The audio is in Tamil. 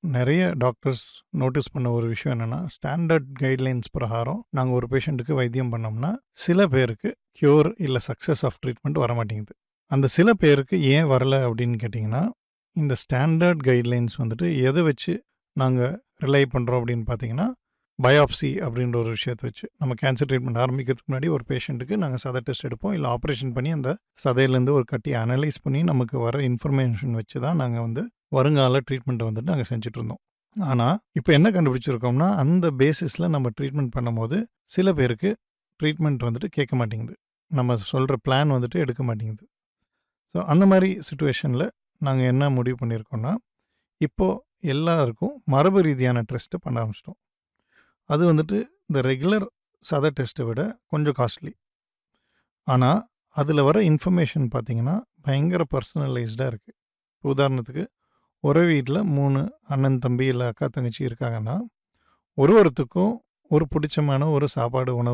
நிறைய டாக்டர்ஸ் நோட்டீஸ் பண்ண ஒரு விஷயம் என்னென்னா ஸ்டாண்டர்ட் கைட்லைன்ஸ் பிரகாரம் நாங்கள் ஒரு பேஷண்ட்டுக்கு வைத்தியம் பண்ணோம்னா சில பேருக்கு க்யூர் இல்லை சக்ஸஸ் ஆஃப் ட்ரீட்மெண்ட் வர மாட்டேங்குது அந்த சில பேருக்கு ஏன் வரல அப்படின்னு கேட்டிங்கன்னா இந்த ஸ்டாண்டர்ட் கைட்லைன்ஸ் வந்துட்டு எதை வச்சு நாங்கள் ரிலை பண்ணுறோம் அப்படின்னு பார்த்தீங்கன்னா பயாப்சி அப்படின்ற ஒரு விஷயத்தை வச்சு நம்ம கேன்சர் ட்ரீட்மெண்ட் ஆரம்பிக்கிறதுக்கு முன்னாடி ஒரு பேஷண்ட்டுக்கு நாங்கள் சதை டெஸ்ட் எடுப்போம் இல்லை ஆப்ரேஷன் பண்ணி அந்த சதையிலேருந்து ஒரு கட்டி அனலைஸ் பண்ணி நமக்கு வர இன்ஃபர்மேஷன் வச்சு தான் நாங்கள் வந்து வருங்கால ட்ரீட்மெண்ட்டை வந்துட்டு நாங்கள் செஞ்சுட்டு இருந்தோம் ஆனால் இப்போ என்ன கண்டுபிடிச்சிருக்கோம்னா அந்த பேசிஸில் நம்ம ட்ரீட்மெண்ட் பண்ணும்போது சில பேருக்கு ட்ரீட்மெண்ட் வந்துட்டு கேட்க மாட்டேங்குது நம்ம சொல்கிற பிளான் வந்துட்டு எடுக்க மாட்டேங்குது ஸோ அந்த மாதிரி சுச்சுவேஷனில் நாங்கள் என்ன முடிவு பண்ணியிருக்கோம்னா இப்போது எல்லாருக்கும் மரபு ரீதியான டெஸ்ட்டு பண்ண ஆரம்பிச்சிட்டோம் அது வந்துட்டு இந்த ரெகுலர் சதை டெஸ்ட்டை விட கொஞ்சம் காஸ்ட்லி ஆனால் அதில் வர இன்ஃபர்மேஷன் பார்த்தீங்கன்னா பயங்கர பர்சனலைஸ்டாக இருக்குது உதாரணத்துக்கு ஒரு வீட்டில் மூணு அண்ணன் தம்பி இல்லை அக்கா தங்கச்சி இருக்காங்கன்னா ஒரு ஒருத்துக்கும் ஒரு பிடிச்சமான ஒரு சாப்பாடு உணவு